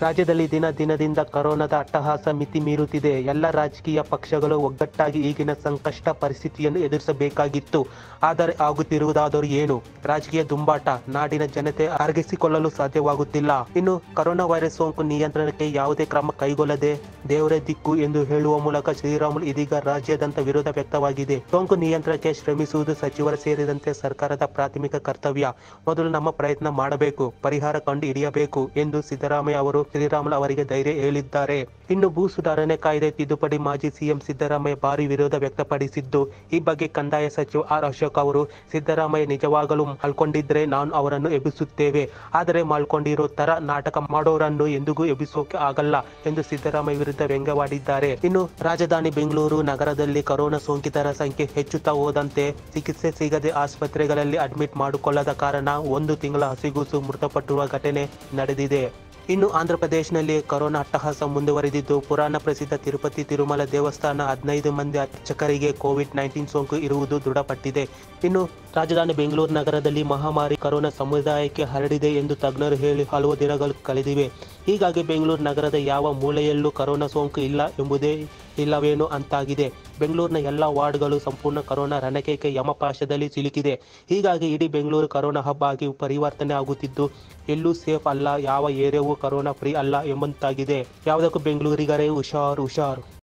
ರಾಜ್ಯದಲ್ಲಿ ದಿನ ದಿನದಿಂದ ಕೊರೋನಾದ ಅಟ್ಟಹಾಸ ಮಿತಿ ಮೀರುತ್ತಿದೆ ಎಲ್ಲ ರಾಜಕೀಯ ಪಕ್ಷಗಳು ಒಗ್ಗಟ್ಟಾಗಿ ಈಗಿನ ಸಂಕಷ್ಟ ಪರಿಸ್ಥಿತಿಯನ್ನು ಎದುರಿಸಬೇಕಾಗಿತ್ತು ಆದರೆ ಆಗುತ್ತಿರುವುದಾದರೂ ಏನು ರಾಜಕೀಯ ದುಂಬಾಟ ನಾಡಿನ ಜನತೆ ಅರಗಿಸಿಕೊಳ್ಳಲು ಸಾಧ್ಯವಾಗುತ್ತಿಲ್ಲ ಇನ್ನು ಕೊರೋನಾ ವೈರಸ್ ಸೋಂಕು ನಿಯಂತ್ರಣಕ್ಕೆ ಯಾವುದೇ ಕ್ರಮ ಕೈಗೊಳ್ಳದೆ ದೇವರೇ ದಿಕ್ಕು ಎಂದು ಹೇಳುವ ಮೂಲಕ ಶ್ರೀರಾಮುಲು ಇದೀಗ ರಾಜ್ಯಾದ್ಯಂತ ವಿರೋಧ ವ್ಯಕ್ತವಾಗಿದೆ ಸೋಂಕು ನಿಯಂತ್ರಣಕ್ಕೆ ಶ್ರಮಿಸುವುದು ಸಚಿವರ ಸೇರಿದಂತೆ ಸರ್ಕಾರದ ಪ್ರಾಥಮಿಕ ಕರ್ತವ್ಯ ಮೊದಲು ನಮ್ಮ ಪ್ರಯತ್ನ ಮಾಡಬೇಕು ಪರಿಹಾರ ಕಂಡು ಹಿಡಿಯಬೇಕು ಎಂದು ಸಿದ್ದರಾಮಯ್ಯ ಅವರು ಶ್ರೀರಾಮುಲು ಅವರಿಗೆ ಧೈರ್ಯ ಹೇಳಿದ್ದಾರೆ ಇನ್ನು ಭೂ ಸುಧಾರಣೆ ಕಾಯ್ದೆ ತಿದ್ದುಪಡಿ ಮಾಜಿ ಸಿಎಂ ಸಿದ್ದರಾಮಯ್ಯ ಭಾರಿ ವಿರೋಧ ವ್ಯಕ್ತಪಡಿಸಿದ್ದು ಈ ಬಗ್ಗೆ ಕಂದಾಯ ಸಚಿವ ಆರ್ ಅಶೋಕ್ ಅವರು ಸಿದ್ದರಾಮಯ್ಯ ನಿಜವಾಗಲೂ ಮಲ್ಕೊಂಡಿದ್ರೆ ನಾನು ಅವರನ್ನು ಎಬ್ಬಿಸುತ್ತೇವೆ ಆದರೆ ಮಲ್ಕೊಂಡಿರೋ ತರ ನಾಟಕ ಮಾಡೋರನ್ನು ಎಂದಿಗೂ ಎಬ್ಬಿಸೋಕೆ ಆಗಲ್ಲ ಎಂದು ಸಿದ್ದರಾಮಯ್ಯ ವಿರುದ್ಧ ವ್ಯಂಗ್ಯವಾಡಿದ್ದಾರೆ ಇನ್ನು ರಾಜಧಾನಿ ಬೆಂಗಳೂರು ನಗರದಲ್ಲಿ ಕೊರೋನಾ ಸೋಂಕಿತರ ಸಂಖ್ಯೆ ಹೆಚ್ಚುತ್ತಾ ಹೋದಂತೆ ಚಿಕಿತ್ಸೆ ಸಿಗದೆ ಆಸ್ಪತ್ರೆಗಳಲ್ಲಿ ಅಡ್ಮಿಟ್ ಮಾಡಿಕೊಳ್ಳದ ಕಾರಣ ಒಂದು ತಿಂಗಳ ಹಸಿಗೂಸು ಮೃತಪಟ್ಟಿರುವ ಘಟನೆ ನಡೆದಿದೆ ಇನ್ನು ಆಂಧ್ರಪ್ರದೇಶನಲ್ಲಿ ಕೊರೋನಾ ಅಟ್ಟಹಾಸ ಮುಂದುವರೆದಿದ್ದು ಪುರಾಣ ಪ್ರಸಿದ್ಧ ತಿರುಪತಿ ತಿರುಮಲ ದೇವಸ್ಥಾನ ಹದಿನೈದು ಮಂದಿ ಅರ್ಚಕರಿಗೆ ಕೋವಿಡ್ ನೈನ್ಟೀನ್ ಸೋಂಕು ಇರುವುದು ದೃಢಪಟ್ಟಿದೆ ಇನ್ನು ರಾಜಧಾನಿ ಬೆಂಗಳೂರು ನಗರದಲ್ಲಿ ಮಹಾಮಾರಿ ಕೊರೋನಾ ಸಮುದಾಯಕ್ಕೆ ಹರಡಿದೆ ಎಂದು ತಜ್ಞರು ಹೇಳಿ ಹಲವು ದಿನಗಳು ಕಳೆದಿವೆ ಹೀಗಾಗಿ ಬೆಂಗಳೂರು ನಗರದ ಯಾವ ಮೂಲೆಯಲ್ಲೂ ಕೊರೋನಾ ಸೋಂಕು ಇಲ್ಲ ಎಂಬುದೇ ಇಲ್ಲವೇನೋ ಅಂತಾಗಿದೆ ಬೆಂಗಳೂರಿನ ಎಲ್ಲ ವಾರ್ಡ್ಗಳು ಸಂಪೂರ್ಣ ಕೊರೋನಾ ರಣಕೇಕೆ ಯಮಪಾಶದಲ್ಲಿ ಸಿಲುಕಿದೆ ಹೀಗಾಗಿ ಇಡೀ ಬೆಂಗಳೂರು ಕೊರೋನಾ ಹಬ್ ಆಗಿ ಪರಿವರ್ತನೆ ಆಗುತ್ತಿದ್ದು ಎಲ್ಲೂ ಸೇಫ್ ಅಲ್ಲ ಯಾವ ಏರಿಯಾವೂ ಕೊರೋನಾ ಫ್ರೀ ಅಲ್ಲ ಎಂಬಂತಾಗಿದೆ ಯಾವುದಕ್ಕೂ ಬೆಂಗಳೂರಿಗರೇ ಹುಷಾರ್ ಹುಷಾರ್